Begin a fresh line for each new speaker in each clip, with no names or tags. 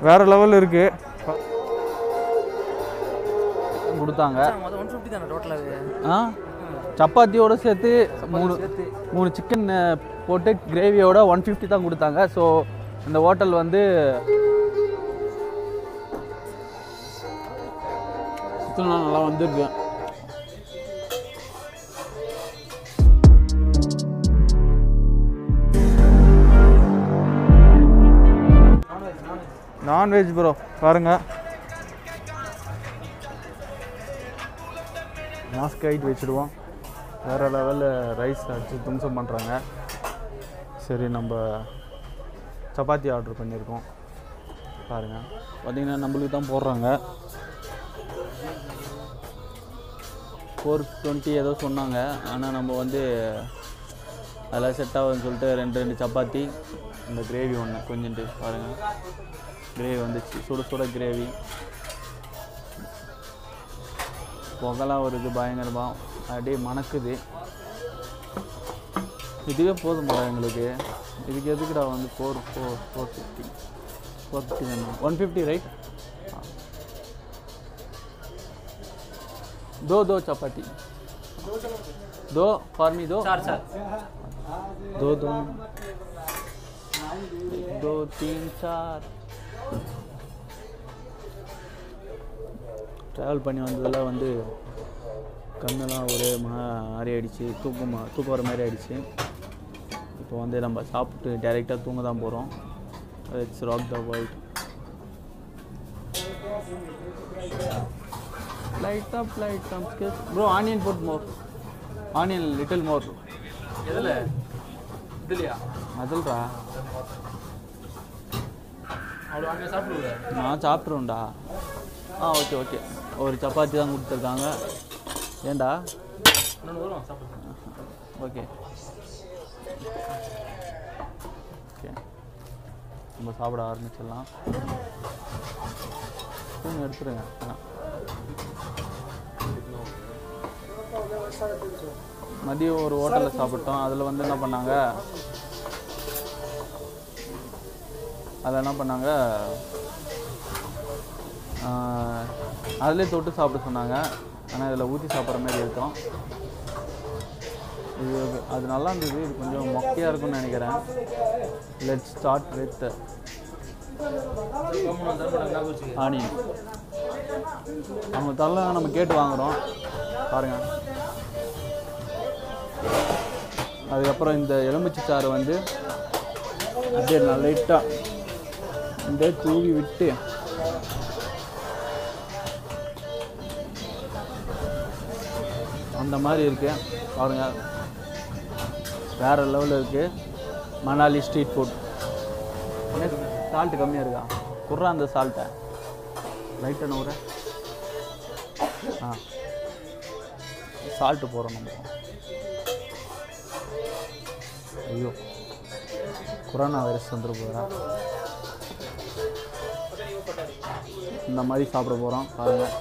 வேறு லெவல் இருக்குது கொடுத்தாங்க
மொத்தம் ஒன் ஃபிஃப்டி தானே டோட்டலாகவே
ஆ சப்பாத்தியோட சேர்த்து மூணு
சேர்த்து
மூணு சிக்கன் போட்டு கிரேவியோட ஒன் ஃபிஃப்டி தான் கொடுத்தாங்க ஸோ இந்த ஹோட்டல் வந்து சிக்கன்லாம் நல்லா வந்திருக்கு நான்வெஜ் ப்ரோ பாருங்க மாஸ்க் ஹைட் வச்சுடுவோம் வேறு லெவலில் ரைஸ் அடிச்சு தும்சம் பண்ணுறாங்க சரி நம்ம சப்பாத்தி ஆர்டர் பண்ணியிருக்கோம் பாருங்கள் பார்த்தீங்கன்னா நம்மளுக்கு தான் போடுறாங்க ஃபோர் டுவெண்ட்டி ஏதோ சொன்னாங்க ஆனால் நம்ம வந்து அதெல்லாம் செட் ஆகுதுன்னு சொல்லிட்டு ரெண்டு ரெண்டு சப்பாத்தி இந்த கிரேவி ஒன்று கொஞ்சோண்டு பாருங்கள் கிரேவி வந்துச்சு சுட சுட கிரேவி புகலாம் வருது பயங்கரமாக அப்படியே மணக்குது இதுவே போதும்டா எங்களுக்கு இதுக்கு எதுக்குடா வந்து four four four fifty four fifty தானே ஒன் ஃபிஃப்டி ரைட் दो दो चपाती दो फॉर मी दो
சார் சார்
दो दो एक, दो तीन चार ட்ராவல் பண்ணி வந்ததில் வந்து கண்ணெல்லாம் ஒரே மாதிரி ஆயிடுச்சு தூக்கம் தூக்கம் வர மாதிரி ஆயிடுச்சு இப்போ வந்து நம்ம சாப்பிட்டு டைரெக்டாக தூங்க தான் போகிறோம் it's rock the world light up light up sketch bro onion போட் மோர் ஆனியன் லிட்டில் மோர்
எதில் இதுலையா
அதுல்ரா
அவ்வளோ அங்கே சாப்பிடுவேன்
நான் சாப்பிட்ருவேன்டா ஆ ஓகே ஓகே ஒரு சப்பாத்தி தான் கொடுத்துருக்காங்க ஏன்டா
இன்னொன்று வரும் சாப்பிடுவேன்
ஓகே ஓகே நம்ம சாப்பிட ஆரம்பிச்சிடலாம் ஸ்பூன் எடுத்துருங்க வேணாம். மதியம் ஒரு ஹோட்டலில் சாப்பிட்டோம் அதில் வந்து என்ன பண்ணாங்க அதில் என்ன பண்ணாங்க அதிலே தொட்டு சாப்பிட சொன்னாங்க ஆனால் இதில் ஊற்றி சாப்பிட்ற மாதிரி இருக்கும் இது அது நல்லா இருந்தது இது கொஞ்சம் மொக்கையாக இருக்கும்னு நினைக்கிறேன் லெட் ஸ்டார்ட் வித் ஆனியன் நம்ம தரல நம்ம கேட்டு வாங்குகிறோம் பாருங்கள் அதுக்கப்புறம் இந்த எலுமிச்சை சாறு வந்து அப்படியே நல்லா லைட்டாக இந்த தூவி விட்டு அந்த மாதிரி இருக்கு பாருங்க வேற லெவலில் இருக்கு மணாலி ஸ்ட்ரீட் ஃபுட் சால்ட்டு கம்மியாக இருக்கா குர்றா அந்த சால்ட்டை லைட்டாக நூற ஆ சால்ட்டு போகிறோம் நம்ம ஐயோ கொரோனா வைரஸ் வந்துட போகிறா இந்த மாதிரி சாப்பிட போகிறோம் பாருங்கள்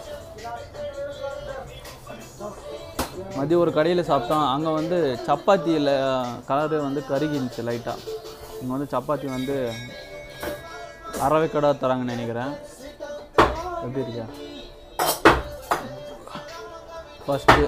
மதியம் ஒரு கடையில் சாப்பிட்டோம் அங்கே வந்து சப்பாத்தியில் கலரு வந்து கருகி இருந்துச்சு லைட்டாக இங்கே வந்து சப்பாத்தி வந்து அறவை கடை தராங்கன்னு நினைக்கிறேன் எப்படி இருக்கா ஃபஸ்ட்டு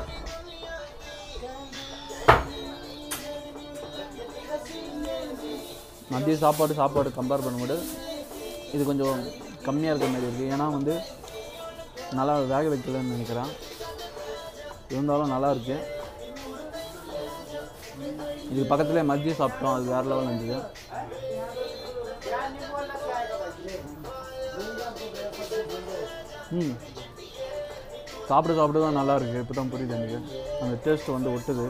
மதிய சாப்பாடு சாப்பாடு கம்பேர் பண்ணும்போது இது கொஞ்சம் கம்மியாக இருக்கிற மாதிரி இருக்குது ஏன்னா வந்து நல்லா வேக வைக்கலன்னு நினைக்கிறேன் இருந்தாலும் நல்லா இருக்கு இதுக்கு பக்கத்துலேயே மதியம் சாப்பிட்டோம் அது வேறு லெவல் இருந்தது ம் சாப்பிட சாப்பிட தான் நல்லா இருக்கு இப்போ தான் புரியுது எனக்கு அந்த டேஸ்ட் வந்து ஒட்டுது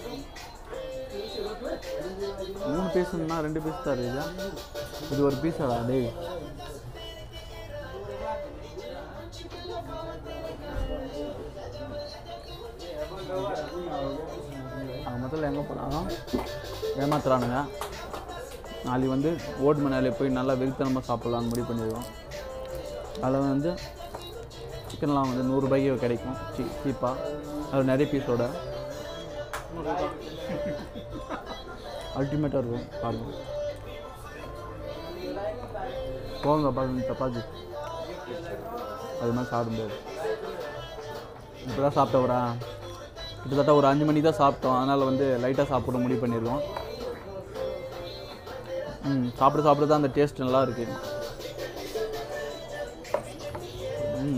மூணு பீஸ்னா ரெண்டு பீஸ் தான் இருக்குதா இது ஒரு பீஸாடா டேய் அவங்க முதல்ல எங்கே போனாங்க ஏமாத்துறானுங்க நாளைக்கு வந்து ஓட் மணாலே போய் நல்லா வெறித்தனமாக சாப்பிட்லான்னு முடிவு பண்ணிடுவோம் அதில் வந்து சிக்கன்லாம் வந்து நூறுரூபாய்க்கு கிடைக்கும் சீ சீப்பாக அது நிறைய பீஸோட அல்டிமேட்டாக இருக்கும் பாருங்கள் போங்க பாருங்க சப்பாத்தி அது மாதிரி சாப்பிட முடியாது இப்போ தான் சாப்பிட்ட ஒரு கிட்டத்தட்ட ஒரு அஞ்சு மணி தான் சாப்பிட்டோம் அதனால் வந்து லைட்டாக சாப்பிட முடிவு பண்ணியிருக்கோம் ம் சாப்பிட சாப்பிட தான் அந்த டேஸ்ட் நல்லா இருக்கு ம்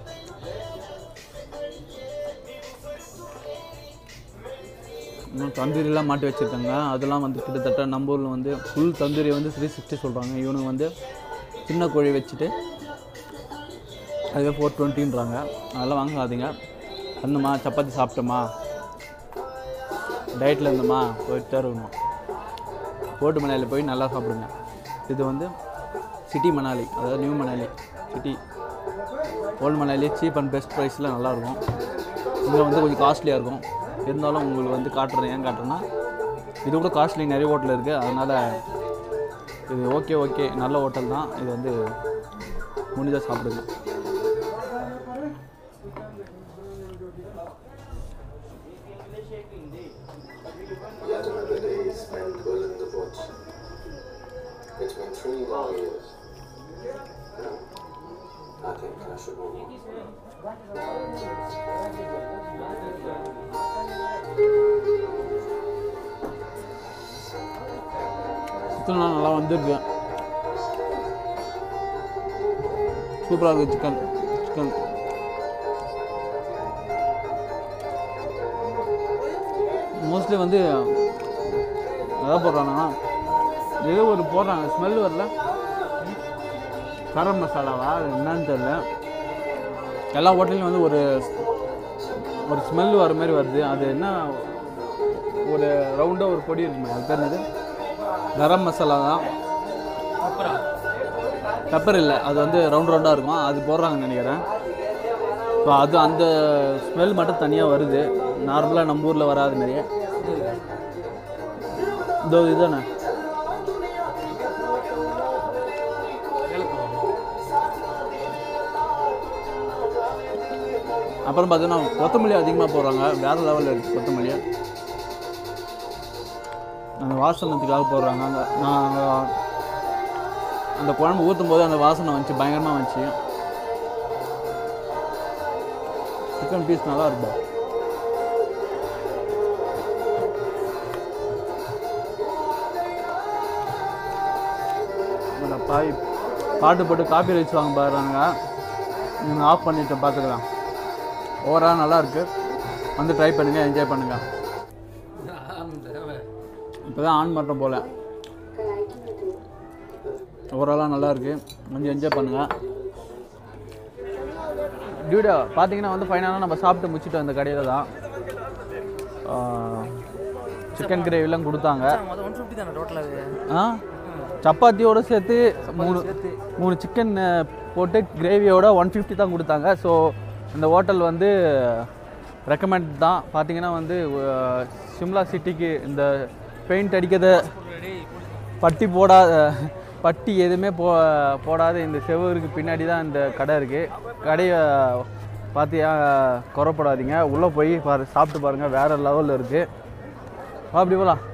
இன்னும் தந்தூரிலாம் மாட்டி வச்சுருக்காங்க அதெல்லாம் வந்து கிட்டத்தட்ட நம்ம ஊரில் வந்து ஃபுல் தந்தூரி வந்து த்ரீ சிக்ஸ்டி சொல்கிறாங்க இவனுங்க வந்து சின்ன கோழி வச்சுட்டு அதுவே ஃபோர் டுவெண்ட்டின்றாங்க அதெல்லாம் வாங்காதீங்க வந்தோமா சப்பாத்தி சாப்பிட்டோமா டயட்டில் இருந்தோமா போயிட்டு இருக்கணும் போட்டு மணாலியில் போய் நல்லா சாப்பிடுங்க இது வந்து சிட்டி மணாலி அதாவது new Manali city old Manali cheap and best ப்ரைஸில் நல்லாயிருக்கும் இங்கே வந்து கொஞ்சம் காஸ்ட்லியாக இருக்கும் இருந்தாலும் உங்களுக்கு வந்து காட்டுறேன் ஏன் காட்டுறேன்னா இது கூட காஸ்ட்லி நிறைய ஹோட்டல் இருக்குது அதனால் இது ஓகே ஓகே நல்ல ஹோட்டல் தான் இது வந்து முடிஞ்சால் சாப்பிடுங்க
The other days spent dwelling the bush. It's been three long years. No, I think I should move on.
சிக்கன்லாம் நல்லா வந்திருக்கு சூப்பராக இருக்குது சிக்கன் சிக்கன் மோஸ்ட்லி வந்து எதை போடுறாங்கன்னா ஏதோ ஒரு போடுறாங்க ஸ்மெல் வரல கரம் மசாலாவா அது என்னன்னு தெரியல எல்லா ஹோட்டல்லையும் வந்து ஒரு ஒரு ஸ்மெல் வர மாதிரி வருது அது என்ன ஒரு ரவுண்டாக ஒரு பொடி இருக்குமே அது பேர் என்னது கரம் மசாலா தான்
அப்புறம்
பெப்பர் இல்லை அது வந்து ரவுண்ட் ரவுண்டாக இருக்கும் அது போடுறாங்கன்னு நினைக்கிறேன் இப்போ அது அந்த ஸ்மெல் மட்டும் தனியாக வருது நார்மலாக நம்ம ஊரில் வராது நிறைய இதோ இதுதானே அப்புறம் பார்த்தீங்கன்னா கொத்தமல்லி அதிகமாக போடுறாங்க வேறு லெவலில் இருக்குது கொத்தமல்லி அந்த வாசனத்துக்காக போடுறாங்க அந்த நான் அந்த குழம்பு ஊற்றும் போது அந்த வாசனை வந்துச்சு பயங்கரமாக வந்துச்சு சிக்கன் பீஸ் நல்லா இருக்கும் இந்த பாய் பாட்டு போட்டு காப்பி ரைட்ஸ் வாங்க பாருறாங்க நீங்கள் ஆஃப் பண்ணிட்டு பார்த்துக்கலாம் ஓவராக நல்லா இருக்கு வந்து ட்ரை பண்ணுங்கள் என்ஜாய் பண்ணுங்கள் இப்போ தான் ஆன் பண்ணுறோம் போல் ஓவராலாக நல்லா இருக்கு கொஞ்சம் என்ஜாய் பண்ணுங்கள் டியூடா பார்த்தீங்கன்னா வந்து ஃபைனலாக நம்ம சாப்பிட்டு முடிச்சிட்டோம் இந்த கடையில் தான் சிக்கன் கிரேவிலாம் கொடுத்தாங்க
மொத்தம் ஒன் ஃபிஃப்டி தானே டோட்டலாகவே
ஆ சப்பாத்தியோட சேர்த்து மூணு மூணு சிக்கன் போட்டு கிரேவியோட ஒன் ஃபிஃப்டி தான் கொடுத்தாங்க ஸோ இந்த ஹோட்டல் வந்து ரெக்கமெண்ட் தான் பார்த்தீங்கன்னா வந்து அஹ், சிம்லா சிட்டிக்கு இந்த பெயிண்ட் அடிக்காத பட்டி போடாத பட்டி எதுவுமே போ போடாத இந்த செவருக்கு பின்னாடி தான் இந்த கடை இருக்குது கடையை பார்த்தியா குறப்படாதீங்க உள்ளே போய் பாரு சாப்பிட்டு பாருங்கள் வேறு லெவலில் இருக்குது அப்படி போகலாம்